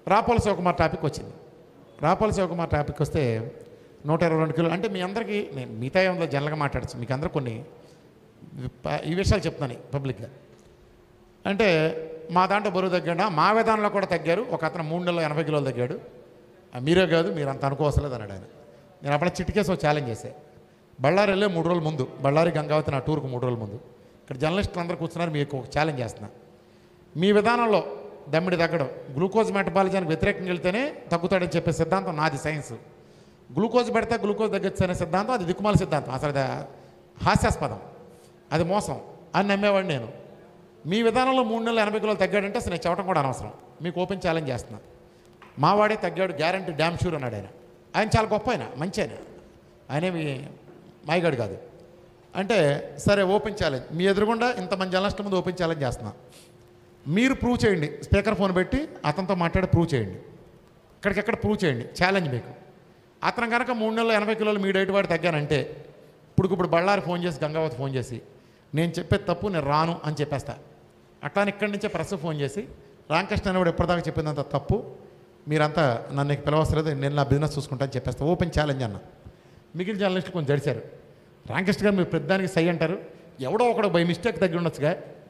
రాపోల Shivakumar topic వచ్చింది రాపోల Shivakumar topic వస్తే నూట ఇరవై రెండు కిలో అంటే మీ అందరికీ నేను మిగతా ఏమో జనరల్గా మాట్లాడచ్చు మీకు అందరూ కొన్ని ప- ఈ విషయాలు చెప్తాను పబ్లిక్గా అంటే మా దాంట్లో బరువు తగ్గాడా మా విధానంలో కూడా తగ్గారు ఒక అతను మూడు నెలలు ఎనభై కిలోలు తగ్గాడు ఆ, మీరే కాదు మీరు అంత అనుకోవసలేదు అన్నాడు ఆయన నేను అప్పుడు చిటికేసి ఒక ఛాలెంజ్ చేశా బళ్ళారి వెళ్ళే మూడు రోజుల ముందు బళ్ళారి గంగావతి నా టూర్కు మూడు రోజుల ముందు ఇక్కడ జర్నలిస్టులు అందరూ కూర్చున్నారు మీకు ఒక ఛాలెంజ్ చేస్తున్నా మీ విధానంలో దమ్మిడి తగ్గడం గ్లూకోజ్ మెటబాలిజానికి వ్యతిరేకంగా వెళ్తేనే తగ్గుతాడని చెప్పే సిద్ధాంతం నాది సైన్స్ గ్లూకోజ్ పెడితే గ్లూకోజ్ తగ్గచ్చు అనే సిద్ధాంతం అది దిక్కుమాల సిద్ధాంతం అసలు అది హాస్యాస్పదం అది మోసం అని నమ్మేవాడు నేను మీ విధానంలో మూడు నెలలు ఎనభై కిలోలు తగ్గాడంటే అసలు నేను చెప్పడం కూడా అనవసరం మీకు ఓపెన్ ఛాలెంజ్ చేస్తున్నా మావాడే తగ్గాడు గ్యారంటీ డ్యామ్ షూర్ అన్నాడు ఆయన ఆయన చాలా గొప్ప ఆయన మంచి ఆయన ఆయనేమి మాయగాడు కాదు అంటే సరే ఓపెన్ ఛాలెంజ్ మీ ఎదురుగుండా ఇంతమంది జర్నలిస్టుల ముందు ఓపెన్ ఛాలెంజ్ చేస్తున్నా మీరు ప్రూవ్ చేయండి స్పీకర్ ఫోన్ పెట్టి అతనితో మాట్లాడి ప్రూవ్ చేయండి ఇక్కడికెక్కడ ప్రూవ్ చేయండి ఛాలెంజ్ మీకు అతను కనుక మూడు నెలలు ఎనభై కిలోలు మీ డైట్ వాడి తగ్గానంటే ఇప్పుడు ఇప్పుడు బళ్ళారి ఫోన్ చేసి గంగావతి ఫోన్ చేసి నేను చెప్పేది తప్పు నేను రాను అని చెప్పేస్తా అట్లానే ఇక్కడి నుంచే ప్రెస్ ఫోన్ చేసి రామకృష్ణ అనేవాడు ఎప్పటిదాకా చెప్పిందంత తప్పు మీరంతా నన్ను ఇక పిలవసలేదు నేను నా బిజినెస్ చూసుకుంటాను చెప్పేస్తా ఓపెన్ ఛాలెంజ్ అన్న మిగిలిన జర్నలిస్టులు కొంచెం జడిచారు రామకృష్ణ గారు మీరు పెద్దానికి సై అంటారు ఎవడో ఒకడు బై మిస్టేక్ తగ్గి ఉండొచ్చుగా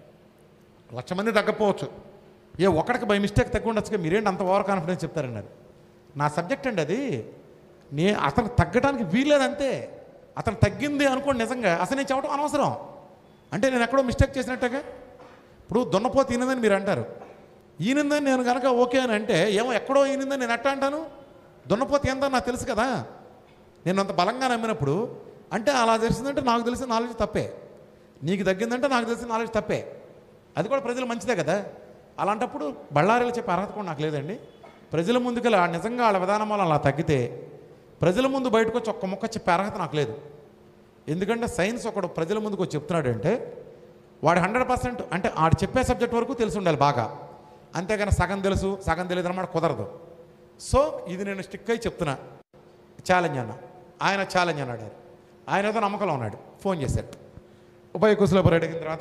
లక్ష మంది తగ్గపోవచ్చు ఏ ఒక్కడికి బై మిస్టేక్ తగ్గి ఉండొచ్చుగా మీరేంటి అంత ఓవర్ కాన్ఫిడెన్స్ చెప్తారన్నారు నా సబ్జెక్ట్ అండి అది నే అతను తగ్గడానికి వీల్లేదంతే అతను తగ్గింది అనుకోండి నిజంగా అసలు నేను చెప్పడం అనవసరం అంటే నేను ఎక్కడో మిస్టేక్ చేసినట్టుగా ఇప్పుడు దున్నపోతు ఈనిందని మీరు అంటారు ఈనిందని నేను కనుక ఓకే అని అంటే ఏమో ఎక్కడో ఈనిందని నేను ఎట్టా అంటాను దున్నపోతు ఏందని నాకు తెలుసు కదా నేను అంత బలంగా నమ్మినప్పుడు అంటే అలా తెలిసిందంటే నాకు తెలిసిన నాలెడ్జ్ తప్పే నీకు తగ్గిందంటే నాకు తెలిసిన నాలెడ్జ్ తప్పే అది కూడా ప్రజలు మంచిదే కదా అలాంటప్పుడు బళ్ళారీలు చెప్పే అర్హత కూడా నాకు లేదండి ప్రజల ముందుకు ఆ నిజంగా వాళ్ళ విధానం వల్ల అలా తగ్గితే ప్రజల ముందు బయటకు వచ్చి ఒక్క ముక్క చెప్పే అర్హత నాకు లేదు ఎందుకంటే సైన్స్ ఒకడు ప్రజల ముందుకు వచ్చి చెప్తున్నాడంటే వాడు హండ్రెడ్ పర్సెంట్ అంటే ఆడు చెప్పే సబ్జెక్ట్ వరకు తెలిసి ఉండాలి బాగా అంతేగాని సగం తెలుసు సగం తెలియదు అన్నమాట కుదరదు సో ఇది నేను స్టిక్ అయి చెప్తున్నా ఛాలెంజ్ అన్న ఆయన ఛాలెంజ్ అన్నాడు ఆయన ఆయన ఏదో నమ్మకంలో ఉన్నాడు ఫోన్ చేశాడు ఉభయ కుశలపురి అడిగిన తర్వాత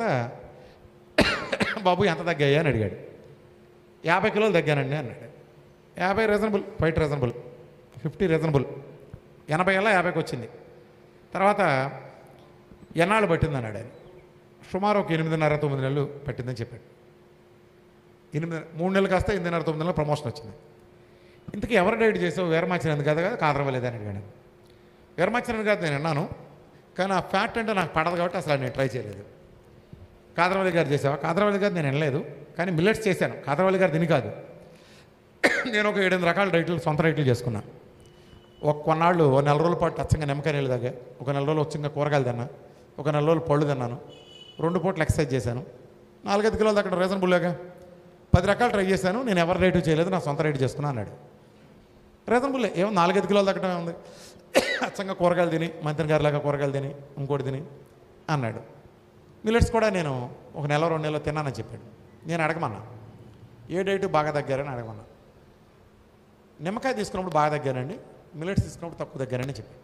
బాబు ఎంత తగ్గాయా అని అడిగాడు యాభై కిలోలు తగ్గానండి అన్నాడు యాభై reasonable fight reasonable fifty reasonable ఎనభై ఏళ్ళ యాభైకి వచ్చింది తర్వాత ఎన్నాళ్ళు పట్టింది అన్నాడు ఆయన సుమారు ఒక ఎనిమిదిన్నర తొమ్మిది నెలలు పట్టిందని చెప్పాడు ఎనిమిది మూడు నెలలు కాస్త ఎనిమిదిన్నర తొమ్మిది నెలలు ప్రమోషన్ వచ్చింది ఇంతకీ ఎవరు డైట్ చేసావు వీరమాచినంది కదా కదా కాదరవలేదని అడిగాడు వీరమాచినంది కాదు నేను అన్నాను కానీ ఆ ఫ్యాట్ అంటే నాకు పడదు కాబట్టి అసలు నేను ట్రై చేయలేదు కాదరవల్లి గారు చేసావా కాదరవల్లి గారు నేను వినలేదు కానీ మిల్లెట్స్ చేశాను కాదరవల్లి గారు దీని కాదు నేను ఒక ఏడెనిమిది రకాల డైట్లు సొంత డైట్లు చేసుకున్నాను ఒక కొన్నాళ్ళు ఒక నెల రోజుల పాటు అచ్చంగా నిమ్మకాయ నీళ్ళు తాగా ఒక నెల రోజులు వచ్చంగా కూరగాయలు తిన్నా ఒక నెల రోజులు పళ్ళు తిన్నాను రెండు పూటలు ఎక్సర్సైజ్ చేశాను నాలుగైదు కిలోలు అక్కడ రీజనబుల్గా పది రకాలు ట్రై చేశాను నేను ఎవరి రేటు చేయలేదు నా సొంత రేటు చేసుకున్నా అన్నాడు రీజనబుల్ ఏమో నాలుగైదు కిలోలు తగ్గడం ఉంది అచ్చంగా కూరగాయలు తిని మంత్రి గారిలాగా కూరగాయలు తిని ఇంకోటి తిని అన్నాడు మిల్లెట్స్ కూడా నేను ఒక నెల రెండు నెలలు తిన్నానని చెప్పాడు నేను అడగమన్నా ఏ డైట్ బాగా తగ్గారని అడగమన్నా నిమ్మకాయ తీసుకున్నప్పుడు బాగా తగ్గానండి మిల్లెట్స్ తీసుకున్నప్పుడు తక్కువ తగ్గానని చెప్పాను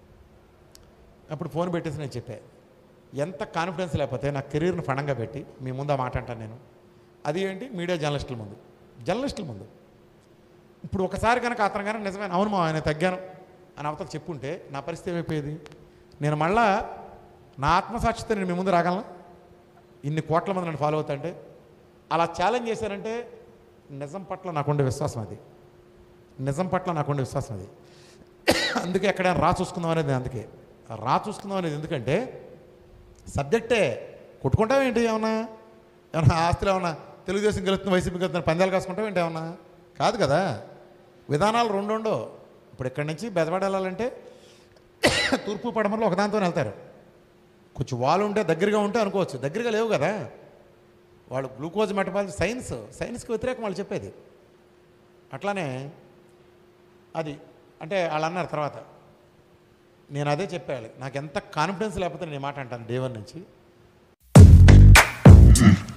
అప్పుడు ఫోన్ పెట్టేసి నేను చెప్పా ఎంత కాన్ఫిడెన్స్ లేకపోతే నా కెరీర్ని ఫండంగా పెట్టి మీ ముందు ఆ మాట అంటాను నేను అది ఏంటి మీడియా జర్నలిస్టుల ముందు జర్నలిస్టుల ముందు ఇప్పుడు ఒకసారి కనుక అతను కనుక నిజమైన అవును మా ఆయన తగ్గాను అని అవతల చెప్పుంటే నా పరిస్థితి ఏమైపోయేది నేను మళ్ళా నా ఆత్మసాక్షితో నేను మీ ముందు రాగలను ఇన్ని కోట్ల మంది నన్ను ఫాలో అవుతుంటే అలా ఛాలెంజ్ చేశానంటే నిజం పట్ల నాకుండే విశ్వాసం అది నిజం పట్ల నాకుండే విశ్వాసం అది అందుకే ఎక్కడైనా రా చూసుకుందాం అనేది అందుకే రా చూసుకుందాం అనేది ఎందుకంటే సబ్జెక్టే కొట్టుకుంటావు ఏంటి ఏమన్నా ఏమన్నా ఆస్తులు ఏమన్నా తెలుగుదేశం గెలుస్తుంది వైసీపీ గెలుస్తుంది పందాలు కాసుకుంటావు ఏంటి ఏమన్నా కాదు కదా విధానాలు రెండు ఉండవు ఇప్పుడు ఇక్కడి నుంచి బెదవాడ వెళ్ళాలంటే తూర్పు పడమరలో ఒకదాంతో వెళ్తారు కొంచెం వాళ్ళు ఉంటే దగ్గరగా ఉంటే అనుకోవచ్చు దగ్గరగా లేవు కదా వాళ్ళు గ్లూకోజ్ మెటబాలిజం సైన్స్ సైన్స్కి వ్యతిరేకం వాళ్ళు చెప్పేది అట్లానే అది అంటే వాళ్ళు అన్నారు తర్వాత నేను అదే చెప్పాలి నాకు ఎంత కాన్ఫిడెన్స్ లేకపోతే నేను ఈ మాట అంటాను డే వన్ నుంచి